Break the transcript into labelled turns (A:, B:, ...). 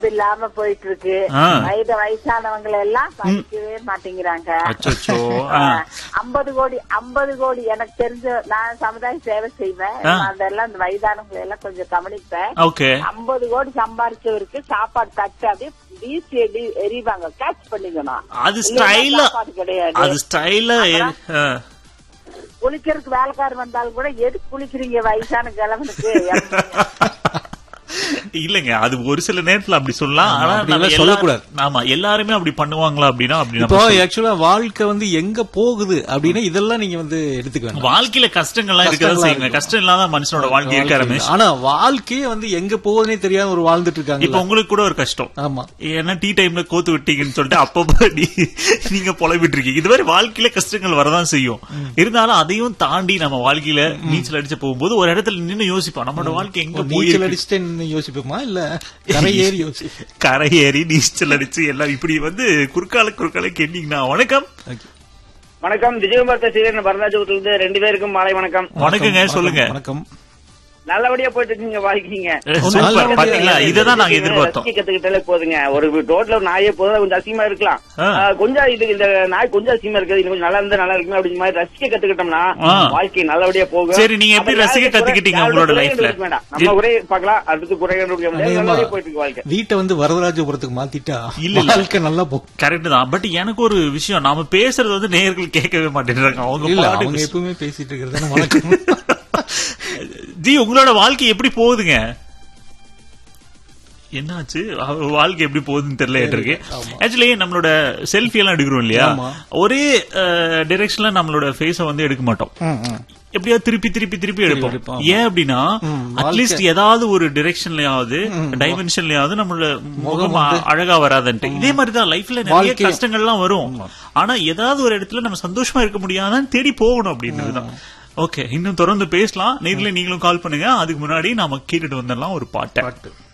A: இல்லாம போயிட்டு இருக்கு
B: ஆ.
A: வயது வயசானவங்க எல்லாம் படிக்கவே மாட்டேங்கிறாங்க
B: அச்சோ
A: ஐம்பது கோடி ஐம்பது கோடி எனக்கு தெரிஞ்ச நான் சமுதாய சேவை செய்வேன்
B: ஆ.
A: அதெல்லாம் இந்த வயதானவங்களை எல்லாம் கொஞ்சம் கவனிப்பேன்
B: ஓகே
A: ஐம்பது கோடி சம்பாரிச்சவருக்கு சாப்பாடு தட்டு அப்படியே வீசி எடி எறிவாங்க கேட்ச் பண்ணிக்கணும்
B: அது
A: இல்லைன்னா
B: ஸ்டைலா
A: சாப்பாடு கிடையாது
B: அது ஸ்டைலா
A: குளிக்கிறதுக்கு வேலைக்காரர் வந்தாலும் கூட எதுக்கு குளிக்கிறீங்க வயசான கிழவனுக்கு
B: இல்லங்க அது ஒரு சில நேரத்துல அப்படி சொல்லலாம்
C: ஆமா,
B: ஆனா
C: அப்படி
B: நம்ம
C: எல்லாம்
B: எல்லா-
C: சொல்லக்கூடாது.
B: ஆமா எல்லாருமே அப்படி பண்ணுவாங்களா அப்படின்னா அப்படி
C: இப்போ
B: நம்ம சொல்ல-
C: ஆக்சுவலா வாழ்க்கை வந்து எங்க போகுது அப்படின்னா இதெல்லாம் நீங்க வந்து எடுத்துக்க வேண்டாம்
B: வாழ்க்கையில கஷ்டங்கள்லாம் இருக்கதான்
C: கஷ்டங்கள்லாம்
B: செய்யுங்க
C: இருக்கும்.
B: கஷ்டம் இல்லாத மனுஷனோட வாழ்க்கை இருக்க ரமேஷ்
C: ஆனா வாழ்க்கையே வந்து எங்க போகுதுன்னே தெரியாம ஒரு வாழ்ந்துட்டு
B: இப்ப
C: இருக்காங்க
B: உங்களுக்கு கூட ஒரு கஷ்டம்
C: ஆமா
B: ஏன்னா டீ டைம்ல கோத்து விட்டீங்கன்னு சொல்லிட்டு அப்பப்போ நீ- நீங்க புலம்பிட்டு இருக்கீங்க இது மாதிரி வாழ்க்கையில கஷ்டங்கள் வரதான் செய்யும் இருந்தாலும் அதையும் தாண்டி நம்ம வாழ்க்கையில நீச்சல் அடிச்சு போகும்போது ஒரு இடத்துல நின்னு யோசிப்போம் நம்மளோட வாழ்க்கை எங்க
C: ஒரு நீச்சல்
B: போய்
C: அடிச்சுட்டு நின்னு யோசிப்போமா இல்ல கரை ஏறி யோசிப்போம்
B: கரை ஏறி நீச்சல் அடிச்சு எல்லாம் இப்படி வந்து குறுக்கால குறுக்கால கேட்டீங்கன்னா வணக்கம்
D: வணக்கம் விஜயகுமார் பேசுகிறேன் வரதாஜபுரத்துல இருந்து ரெண்டு பேருக்கும் மாலை வணக்கம்
B: வணக்கங்க சொல்லுங்க
C: வணக்கம்
D: நல்லபடியா போயிட்டு இருக்கீங்க வாழ்க்கைங்க
B: சூப்பர்
C: நல்லபடியா
B: பாத்தீங்களா இததான் நாங்க எதிர்பார்த்தோம்
D: ரசிக்க கத்துக்கிட்டாலே போதுங்க ஒரு ரோட்ல ஒரு நாயே போதும் கொஞ்சம் அசிங்கமா இருக்கலாம்
B: ஆ.
D: ஆ, கொஞ்சம் இது இந்த நாய் கொஞ்சம் அசிங்கமா இருக்குது இன்னும் கொஞ்சம் நல்லா இருந்தா நல்லா இருக்குமே அப்படிங்கிற மாதிரி ரசிக்க கத்துக்கிட்டோம்னா
B: ஆ.
D: வாழ்க்கை நல்லபடியா போகும்
B: சரி, நீங்க எப்படி
D: அப்ப
B: ரசிக்க
D: யாருக்கு குறை-
B: கத்துக்கிட்டீங்க
D: யாருக்கு
B: உங்களோட
D: குறை
B: lifeல?
D: கண்டுபிடிக்க வேண்டாம் நம்ம குறை பார்க்கலாம் அடுத்து குறை கண்டுபிடிக்க முடியாது
C: அநேகமா
D: நல்லபடியா போயிட்டு இருக்கு வாழ்க்கை
C: வீட்டை வந்து வரதராஜபுரத்துக்கு மாத்திட்டா
B: இல்ல, இல்ல.
C: வாழ்க்கை நல்லா போகும்
B: கரெக்ட் தான் பட் எனக்கு ஒரு விஷயம் நாம பேசுறது வந்து நேயர்கள் கேட்கவே மாட்டேன்றாங்க அவங்க
C: இல்ல
B: பாட்டுக்கு
C: அவங்க எப்பவுமே பேசிட்டு இருக்கிறது வணக்கம்
B: ஜி உங்களோட வாழ்க்கை எப்படி போகுதுங்க என்னாச்சு அவ வாழ்க்கை எப்படி போகுதுன்னு தெரியல இருக்கு
C: ஆமா.
B: ஆக்சுவலி நம்மளோட செல்ஃபி எல்லாம் எடுக்கிறோம் இல்லையா
C: ஆமா.
B: ஒரே டைரக்ஷன்ல நம்மளோட ஃபேஸ வந்து எடுக்க மாட்டோம்
C: ம், ம்.
B: எப்படியாவது திருப்பி திருப்பி திருப்பி எடுப்போம்
C: எடுப்போம்.
B: ஏன் அப்படின்னா
C: ம்,
B: அட்லீஸ்ட் ஏதாவது ஒரு டிரெக்ஷன்லயாவது டைமென்ஷன்லயாவது நம்மளோட முகம்
C: வந்து-
B: அழகா வராதுன்ட்டு இதே மாதிரி தான் லைஃப்ல நிறைய
C: வாழ்க்கையும்.
B: கஷ்டங்கள்லாம் வரும் ஆனா ஏதாவது ஒரு இடத்துல நம்ம சந்தோஷமா இருக்க முடியாதான்னு தேடி போகணும் அப்படின்றதுதான் ஓகே இன்னும் தொடர்ந்து பேசலாம் நேர்ல நீங்களும் கால் பண்ணுங்க அதுக்கு முன்னாடி நாம கேட்டுட்டு வந்துடலாம் ஒரு பாட்டை
C: பாட்டு